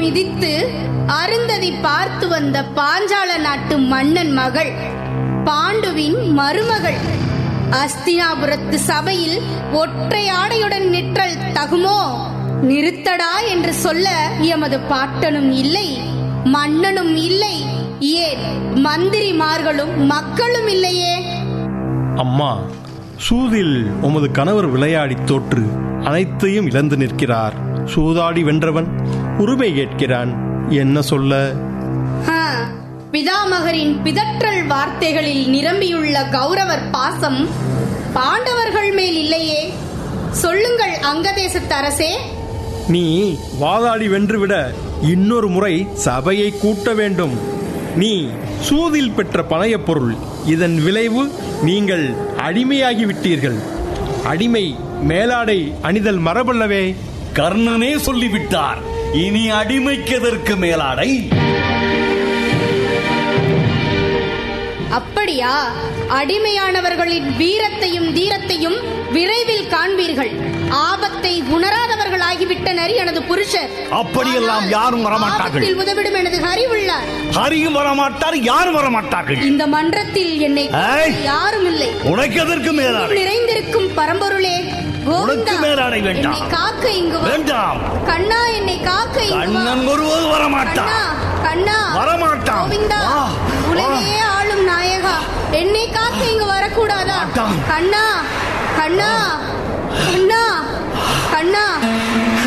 மிதித்து அருந்ததி பார்த்து வந்த பாஞ்சால நாட்டு மன்னன் மகள் பாண்டுவின் மருமகள் அஸ்தினாபுரத்து சபையில் ஒற்றை ஆடையுடன் நிற்றல் தகுமோ நிறுத்தடா என்று சொல்ல எமது பாட்டனும் இல்லை மன்னனும் இல்லை ஏன் மந்திரிமார்களும் மக்களும் இல்லையே அம்மா சூதில் உமது கணவர் விளையாடித் தோற்று அனைத்தையும் இழந்து நிற்கிறார் சூதாடி வென்றவன் உரிமை கேட்கிறான் என்ன சொல்ல ஹா, பிதாமகரின் பிதற்றல் வார்த்தைகளில் நிரம்பியுள்ள கௌரவர் பாசம் பாண்டவர்கள் மேல் இல்லையே சொல்லுங்கள் அங்கதேசத்து அரசே நீ வாதாடி வென்றுவிட இன்னொரு முறை சபையை கூட்ட வேண்டும் நீ சூதில் பெற்ற பணையப் பொருள் இதன் விளைவு நீங்கள் அடிமையாகி விட்டீர்கள் அடிமை மேலாடை அணிதல் மரபல்லவே கர்ணனே சொல்லிவிட்டார் இனி அடிமைக்கதற்கு மேலாடை அப்படியா அடிமையானவர்களின் வீரத்தையும் தீரத்தையும் விரைவில் காண்பீர்கள் ஆபத்தை உணராதவர்கள் ஆகிவிட்டனர் எனது புருஷர் அப்படியெல்லாம் ஆனால் யாரும் வரமாட்டார்கள். ஆபத்தில் உதவிடும் எனது ஹரி உள்ளார் ஹரியும் வரமாட்டார் யாரும் வரமாட்டார்கள் இந்த மன்றத்தில் என்னை ஏய்! யாரும் இல்லை உனக்கு எதற்கு மேலாடை நிறைந்திருக்கும் பரம்பொருளே கோவிந்தா, உனக்கு மேலாடை வேண்டாம். என்னை காக்க இங்கு வா. வேண்டாம் கண்ணா என்னை காக்க இங்கு வா. கண்ணன் ஒருவது வரமாட்டான் கண்ணா கண்ணா வரமாட்டான். கோவிந்தா வா, உலகையே ஆளும் நாயகா என்னை காக்க இங்கு வரக்கூடாதா மாட்டான். கண்ணா கண்ணா கண்ணா கண்ணா